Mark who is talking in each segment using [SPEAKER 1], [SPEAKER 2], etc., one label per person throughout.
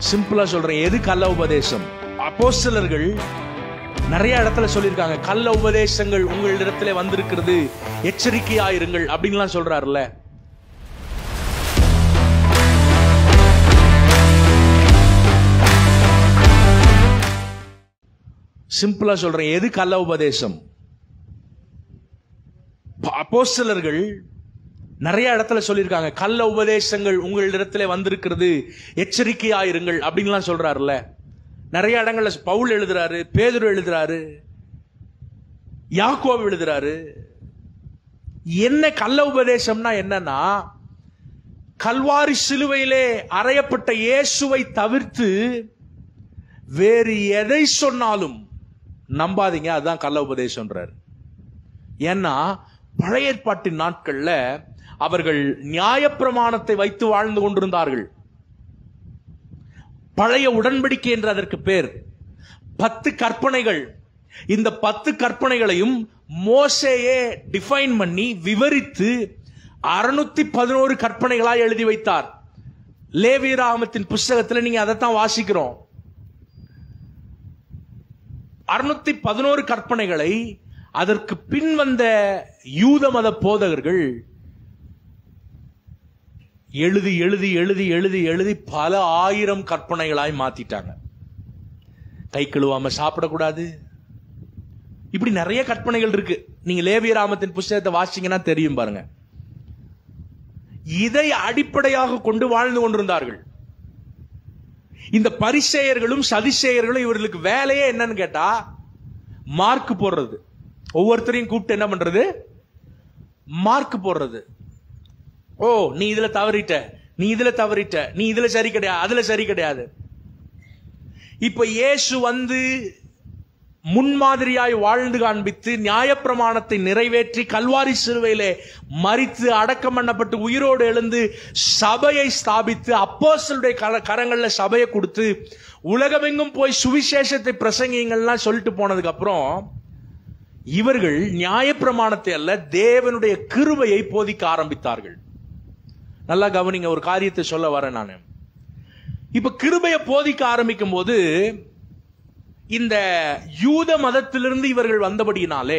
[SPEAKER 1] சிம்பிளா சொல்றேன் எது கள்ள உபதேசம் அப்போஸ்தலர்கள் நிறைய இடத்துல சொல்லியிருக்காங்க கள்ள உபதேசங்கள் உங்களிடத்துல வந்திருக்கிறது எச்சரிக்கையாயிருங்கள் அப்படின்லாம் சொல்றாருல்ல சிம்பிளா சொல்றேன் எது கள்ள உபதேசம் ப- அப்போஸ்தலர்கள் நிறைய இடத்துல சொல்லியிருக்காங்க கள்ள உபதேசங்கள் உங்களிடத்துல வந்திருக்கிறது எச்சரிக்கையாயிருங்கள் அப்படின்லாம் சொல்றாருல்ல நிறைய இடங்கள்ல பவுல் எழுதுறாரு பேதுரு எழுதுறாரு யாக்கோப் எழுதுறாரு என்ன கள்ள உபதேசம்னா என்னன்னா கல்வாரி சிலுவையிலே அறையப்பட்ட இயேசுவை தவிர்த்து வேறு எதை சொன்னாலும் நம்பாதீங்க அதுதான் கள்ள உபதேசம்ன்றார் ஏன்னா பழைய ஏற்பாட்டின் நாட்கள்ல அவர்கள் நியாயப்பிரமாணத்தை வைத்து வாழ்ந்து கொண்டிருந்தார்கள் பழைய உடன்படிக்கை என்று அதற்கு பேர் பத்து கற்பனைகள் இந்த பத்து கற்பனைகளையும் மோசேயே டிஃபைன் பண்ணி விவரித்து அறுநூத்தி பதினோரு கற்பனைகளாய் எழுதி வைத்தார் லேவியராமத்தின் புஸ்தகத்தில் நீங்க அதைத்தான் வாசிக்கிறோம் அறுநூத்தி பதினோரு கற்பனைகளை அதற்கு பின் வந்த யூத மத போதகர்கள் எழுதி எழுதி எழுதி எழுதி எழுதி பல ஆயிரம் கற்பனைகளாய் மாத்திட்டாங்க கை கழுவாம சாப்பிடக்கூடாது இப்படி நிறைய கற்பனைகள் இருக்கு நீங்க லேவியராமத்தின் புஸ்தகத்தை வாசிங்கன்னா தெரியும் பாருங்க இதை அடிப்படையாக கொண்டு வாழ்ந்து கொண்டிருந்தார்கள் இந்த பரிசேயர்களும் சதிசேயர்களும் இவர்களுக்கு வேலையே என்னன்னு கேட்டா மார்க் போடுறது ஒவ்வொருத்தரையும் கூப்பிட்டு என்ன பண்றது மார்க் போடுறது ஓ நீ இதுல தவறிட்ட நீ இதுல தவறிட்ட நீ இதுல சரி கிடையாது அதுல சரி கிடையாது இப்ப இயேசு வந்து முன்மாதிரியாய் வாழ்ந்து காண்பித்து நியாயப்பிரமாணத்தை நிறைவேற்றி கல்வாரி சிலுவையிலே மரித்து அடக்கம் பண்ணப்பட்டு உயிரோடு எழுந்து சபையை ஸ்தாபித்து அப்போஸ்தலருடைய கர- கரங்கள்ல சபையை கொடுத்து உலகமெங்கும் போய் சுவிசேஷத்தை பிரசங்கிங்கள்லாம் சொல்லிட்டு போனதுக்கு அப்புறம் இவர்கள் நியாயப்பிரமாணத்தை அல்ல தேவனுடைய கிருபையை போதிக்க ஆரம்பித்தார்கள் நல்லா கவனிங்க ஒரு காரியத்தை சொல்ல வரேன் நான் இப்ப கிருபையை போதிக்க ஆரம்பிக்கும் போது இந்த யூத மதத்திலிருந்து இவர்கள் வந்தபடியினாலே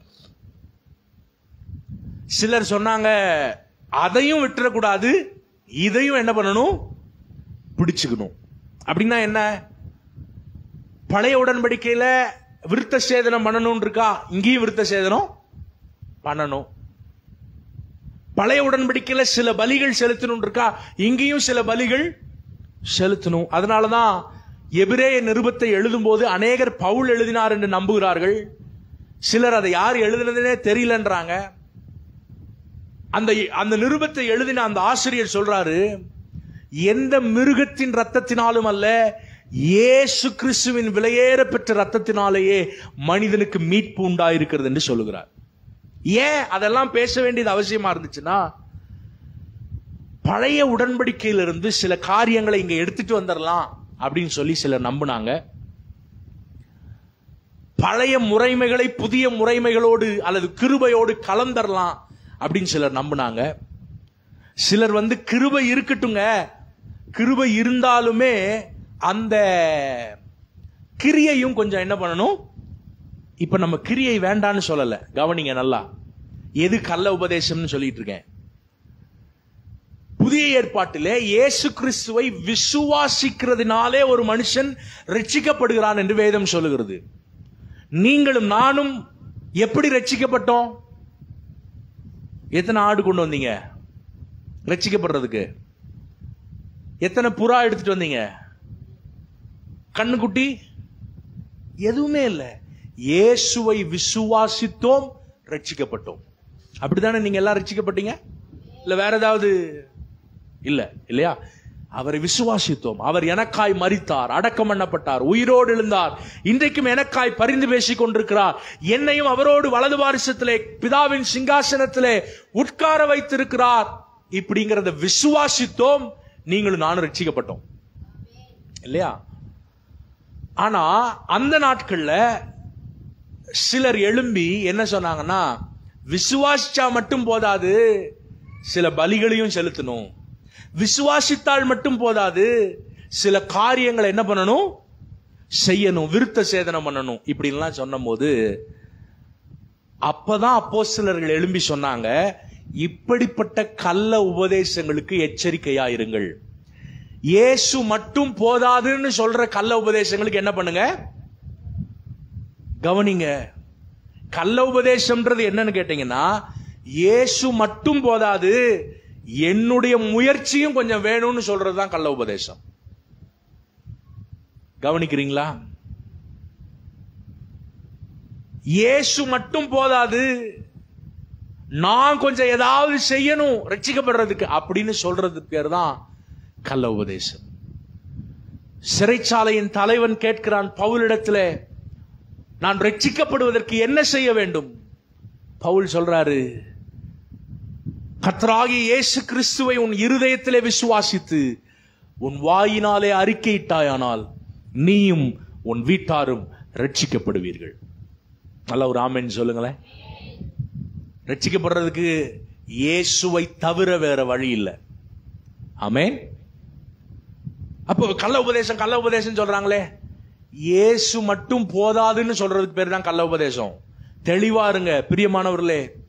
[SPEAKER 1] சிலர் சொன்னாங்க அதையும் விட்டுறக்கூடாது இதையும் என்ன பண்ணணும் பிடிச்சுக்கணும் அப்படின்னா என்ன பழைய உடன்படிக்கையில விருத்த சேதனம் பண்ணணும் இருக்கா இங்கேயும் விருத்த சேதனம் பண்ணணும் பழைய உடன்படிக்கையில சில பலிகள் செலுத்தணும் இருக்கா இங்கேயும் சில பலிகள் செலுத்தணும் அதனாலதான் எபிரேய நிருபத்தை எழுதும்போது அநேகர் பவுல் எழுதினார் என்று நம்புகிறார்கள் சிலர் அதை யார் எழுதினதுனே தெரியலன்றாங்க அந்த அந்த நிருபத்தை எழுதின அந்த ஆசிரியர் சொல்றாரு எந்த மிருகத்தின் ரத்தத்தினாலும் அல்ல இயேசு கிறிஸ்துவின் விலையேற பெற்ற ரத்தத்தினாலேயே மனிதனுக்கு மீட்பு உண்டாயிருக்கிறது என்று சொல்லுகிறார் ஏன் அதெல்லாம் பேச வேண்டியது அவசியமா இருந்துச்சுன்னா பழைய உடன்படிக்கையிலிருந்து சில காரியங்களை இங்க எடுத்துட்டு வந்துடலாம் அப்படின்னு சொல்லி சிலர் நம்பினாங்க பழைய முறைமைகளை புதிய முறைமைகளோடு அல்லது கிருபையோடு கலந்தரலாம் அப்படின்னு சிலர் நம்பினாங்க சிலர் வந்து கிருபை இருக்கட்டுங்க கிருபை இருந்தாலுமே அந்த கிரியையும் கொஞ்சம் என்ன பண்ணணும் இப்ப நம்ம கிரியை வேண்டான்னு சொல்லல கவனிங்க நல்லா எது கள்ள உபதேசம்னு சொல்லிட்டு இருக்கேன் புதிய ஏற்பாட்டிலே இயேசு கிறிஸ்துவை விசுவாசிக்கிறதுனாலே ஒரு மனுஷன் ரட்சிக்கப்படுகிறான் என்று வேதம் சொல்லுகிறது நீங்களும் நானும் எப்படி ரட்சிக்கப்பட்டோம் எத்தனை ஆடு கொண்டு வந்தீங்க ரட்சிக்கப்படுறதுக்கு எத்தனை புறா எடுத்துட்டு வந்தீங்க கண்ணுக்குட்டி எதுவுமே இல்லை இயேசுவை விசுவாசித்தோம் ரட்சிக்கப்பட்டோம் அப்படித்தானே நீங்க எல்லாம் ரட்சிக்கப்பட்டீங்க இல்ல வேற ஏதாவது இல்ல இல்லையா அவரை விசுவாசித்தோம் அவர் எனக்காய் மரித்தார் அடக்கம் பண்ணப்பட்டார் உயிரோடு எழுந்தார் இன்றைக்கும் எனக்காய் பரிந்து பேசிக் கொண்டிருக்கிறார் என்னையும் அவரோடு வலது வாரிசத்திலே பிதாவின் சிங்காசனத்திலே உட்கார வைத்திருக்கிறார் இப்படிங்கிறத விசுவாசித்தோம் நீங்களும் நானும் ரட்சிக்கப்பட்டோம் இல்லையா ஆனா அந்த நாட்கள்ல சிலர் எழும்பி என்ன சொன்னாங்கன்னா விசுவாசிச்சா மட்டும் போதாது சில பலிகளையும் செலுத்தணும் விசுவாசித்தால் மட்டும் போதாது சில காரியங்களை என்ன பண்ணணும் செய்யணும் விருத்த சேதனம் பண்ணணும் இப்படின்லாம் சொன்னபோது அப்பதான் அப்போஸ்தலர்கள் எழும்பி சொன்னாங்க இப்படிப்பட்ட கள்ள உபதேசங்களுக்கு எச்சரிக்கையா இருங்கள் இயேசு மட்டும் போதாதுன்னு சொல்ற கள்ள உபதேசங்களுக்கு என்ன பண்ணுங்க கவனிங்க கள்ள உபதேசம்ன்றது என்னன்னு கேட்டீங்கன்னா இயேசு மட்டும் போதாது என்னுடைய முயற்சியும் கொஞ்சம் வேணும்னு சொல்றதுதான் கள்ள உபதேசம் கவனிக்கிறீங்களா இயேசு மட்டும் போதாது நான் கொஞ்சம் ஏதாவது செய்யணும் ரட்சிக்கப்படுறதுக்கு அப்படின்னு சொல்றது பேர் தான் கள்ள உபதேசம் சிறைச்சாலையின் தலைவன் கேட்கிறான் பவுலிடத்துல நான் ரட்சிக்கப்படுவதற்கு என்ன செய்ய வேண்டும் பவுல் சொல்றாரு கர்த்தராகிய இயேசு கிறிஸ்துவை உன் இருதயத்திலே விசுவாசித்து உன் வாயினாலே அறிக்கையிட்டாயானால் நீயும் உன் வீட்டாரும் ரட்சிக்கப்படுவீர்கள் நல்ல ஒரு ஆமென் சொல்லுங்களேன் ரட்சிக்கப்படுறதுக்கு இயேசுவை தவிர வேற வழி இல்லை ஆமென் அப்போ கள்ள உபதேசம் கள்ள உபதேசம் சொல்றாங்களே இயேசு மட்டும் போதாதுன்னு சொல்றதுக்கு பேர் தான் கள்ள உபதேசம் தெளிவா இருங்க பிரியமானவர்களே